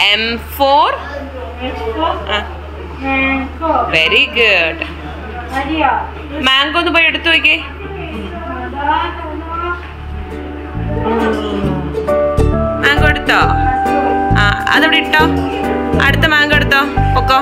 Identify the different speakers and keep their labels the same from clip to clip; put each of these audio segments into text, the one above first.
Speaker 1: M for
Speaker 2: Expo. Mango.
Speaker 1: Very good
Speaker 2: Maria.
Speaker 1: Mango ഒന്ന് പോയി എടുത്തു നോക്കിയേ മാംഗോ എടുത്തോ ആ അതവിടെ ഇട്ടോ അടുത്ത മാംഗോ എടുത്തോ പൊക്കോ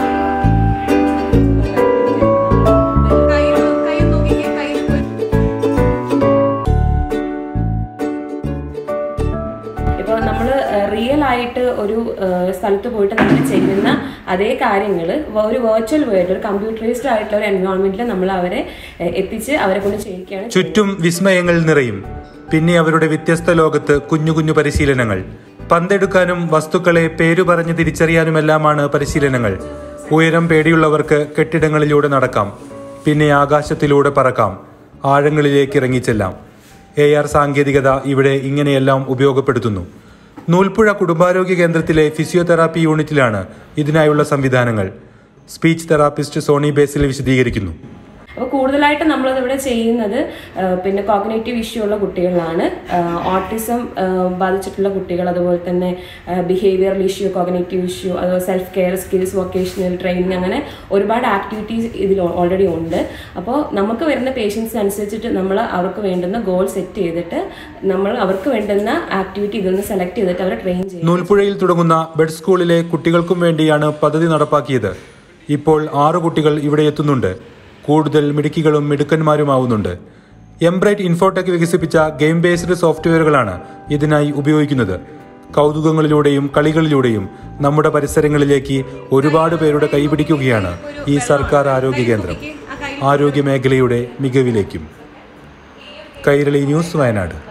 Speaker 3: ഇപ്പോൾ നമ്മൾ റിയൽ ആയിട്ട് ഒരു ഏഹ്, സ്ഥലത്ത് പോയിട്ട് നമ്മൾ ചെയ്യുന്ന അതേ കാര്യങ്ങൾ ഒരു വെർച്വൽ വേൾഡ് ഒരു കമ്പ്യൂട്ടറൈസ്ഡ് ആയിട്ടുള്ള ഒരു എൻവയോൺമെന്റിൽ നമ്മൾ അവരെ ഏഹ്, എത്തിച്ച് അവരെ കൊണ്ട് ചെയ്യിക്കുകയാണ്
Speaker 4: ചുറ്റും വിസ്മയങ്ങൾ നിറയും പിന്നെ അവരുടെ വ്യത്യസ്ത ലോകത്ത് കുഞ്ഞു കുഞ്ഞു പരിശീലനങ്ങൾ പന്തെടുക്കാനും വസ്തുക്കളെ പേരു പറഞ്ഞ് തിരിച്ചറിയാനുമെല്ലാമാണ് പരിശീലനങ്ങൾ ഉയരം പേടിയുള്ളവർക്ക് കെട്ടിടങ്ങളിലൂടെ നടക്കാം പിന്നെ ആകാശത്തിലൂടെ പറക്കാം ആഴങ്ങളിലേക്ക് ഇറങ്ങിച്ചെല്ലാം എ ആർ സാങ്കേതികത ഇവിടെ ഇങ്ങനെയെല്ലാം ഉപയോഗപ്പെടുത്തുന്നു നൂൽപ്പുഴ കുടുംബാരോഗ്യ കേന്ദ്രത്തിലെ ഫിസിയോതെറാപ്പി യൂണിറ്റിലാണ് ഇതിനായുള്ള സംവിധാനങ്ങൾ സ്പീച്ച് തെറാപ്പിസ്റ്റ് സോണി ബേസിൽ വിശദീകരിക്കുന്നു
Speaker 3: അപ്പോൾ കൂടുതലായിട്ട് നമ്മളത് ഇവിടെ ചെയ്യുന്നത് ആ, പിന്നെ കോഗ്നേറ്റീവ് ഇഷ്യൂ ഉള്ള കുട്ടികളാണ് ഓട്ടിസം ബാധിച്ചിട്ടുള്ള കുട്ടികൾ അതുപോലെ തന്നെ ബിഹേവിയറൽ ഇഷ്യൂ കോഗ്നേറ്റീവ് ഇഷ്യൂ അതുപോലെ self care skills vocational training അങ്ങനെ ഒരുപാട് ആക്ടിവിറ്റീസ് ഇതിൽ ഓൾറെഡി ഉണ്ട് അപ്പോൾ നമുക്ക് വരുന്ന പേഷ്യൻസിന് അനുസരിച്ചിട്ട് നമ്മൾ അവർക്ക് വേണ്ടുന്ന ഗോൾ സെറ്റ് ചെയ്തിട്ട് നമ്മൾ അവർക്ക് വേണ്ടുന്ന ആക്ടിവിറ്റി ഇതിൽ നിന്ന് സെലക്ട് ചെയ്തിട്ട് അവരെ ട്രെയിൻ ചെയ്യും
Speaker 4: നൂൽപ്പുഴയിൽ തുടങ്ങുന്ന ബെഡ് സ്കൂളിലെ കുട്ടികൾക്കും വേണ്ടിയാണ് പദ്ധതി നടപ്പാക്കിയത് ഇപ്പോൾ ആറു കുട്ടികൾ ഇവിടെ എത്തുന്നുണ്ട് കൂടുതൽ മിടുക്കികളും മിടുക്കന്മാരുമാവുന്നുണ്ട് എംബ്രൈറ്റ് ഇൻഫോടെക് വികസിപ്പിച്ച ഗെയിം ബേസ്ഡ് സോഫ്റ്റ്വെയറുകളാണ് ഇതിനായി ഉപയോഗിക്കുന്നത് കൗതുകങ്ങളിലൂടെയും കളികളിലൂടെയും നമ്മുടെ പരിസരങ്ങളിലേക്ക് ഒരുപാട് പേരുടെ കൈപിടിക്കുകയാണ് ഈ സർക്കാർ ആരോഗ്യ കേന്ദ്രം ആരോഗ്യ മേഖലയുടെ മികവിലേക്കും കൈരളി ന്യൂസ് വയനാട്